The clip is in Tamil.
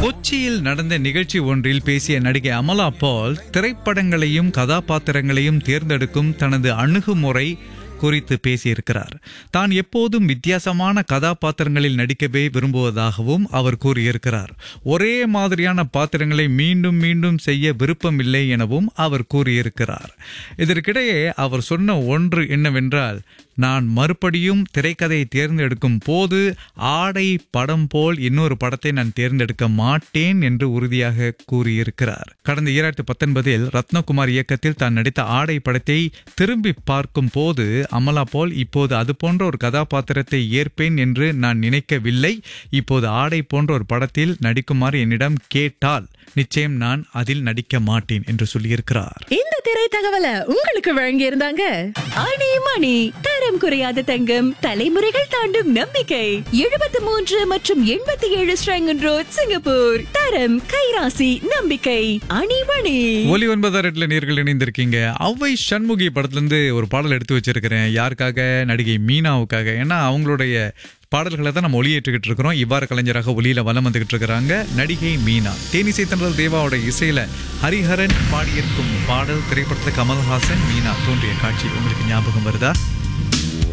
கொச்சியில் நடந்த நிகழ்ச்சி ஒன்றில் பேசிய நடிகை அமலா பால் திரைப்படங்களையும் கதாபாத்திரங்களையும் தேர்ந்தெடுக்கும் தனது அணுகுமுறை குறித்து பேசியிருக்கிறார் தான் எப்போதும் வித்தியாசமான கதாபாத்திரங்களில் நடிக்கவே விரும்புவதாகவும் அவர் கூறியிருக்கிறார் ஒரே மாதிரியான பாத்திரங்களை மீண்டும் மீண்டும் செய்ய விருப்பமில்லை எனவும் அவர் கூறியிருக்கிறார் இதற்கிடையே அவர் சொன்ன ஒன்று என்னவென்றால் நான் மறுபடியும் திரைக்கதையை தேர்ந்தெடுக்கும் போது ஆடை படம் போல் இன்னொரு படத்தை நான் தேர்ந்தெடுக்க மாட்டேன் என்று உறுதியாக கூறியிருக்கிறார் கடந்த இரண்டாயிரத்தி பத்தொன்பதில் ரத்னகுமார் இயக்கத்தில் தான் நடித்த ஆடை படத்தை திரும்பி பார்க்கும் போது அமலா போல் இப்போது அது போன்ற ஒரு கதாபாத்திரத்தை ஏற்பேன் என்று நான் நினைக்கவில்லை இப்போது ஆடை போன்ற ஒரு படத்தில் நடிக்குமாறு என்னிடம் கேட்டால் நிச்சயம் நான் அதில் நடிக்க மாட்டேன் என்று சொல்லியிருக்கிறார் இந்த திரை தகவலை உங்களுக்கு வழங்கி இருந்தாங்க அணி மணி தரம் குறையாத தங்கம் தலைமுறைகள் தாண்டும் நம்பிக்கை எழுபத்தி மூன்று மற்றும் எண்பத்தி ஏழு ஸ்ரங்கன் ரோட் சிங்கப்பூர் தரம் கைராசி நம்பிக்கை அணி மணி ஒலி ஒன்பதாம் ரெட்ல நேர்கள் இணைந்திருக்கீங்க அவ்வை சண்முகி படத்துல இருந்து ஒரு பாடல் எடுத்து வச்சிருக்கிறேன் யாருக்காக நடிகை மீனாவுக்காக ஏன்னா அவங்களுடைய பாடல்களை தான் நம்ம ஒளியேற்றுக்கிட்டு இருக்கிறோம் இவ்வாறு கலைஞராக ஒளியில வலம் வந்துகிட்டு இருக்கிறாங்க நடிகை மீனா தேனிசை தன்றல் தேவாவோட இசையில ஹரிஹரன் பாடியிருக்கும் பாடல் திரைப்படத்துல கமல்ஹாசன் மீனா தோன்றிய காட்சி உங்களுக்கு ஞாபகம் வருதா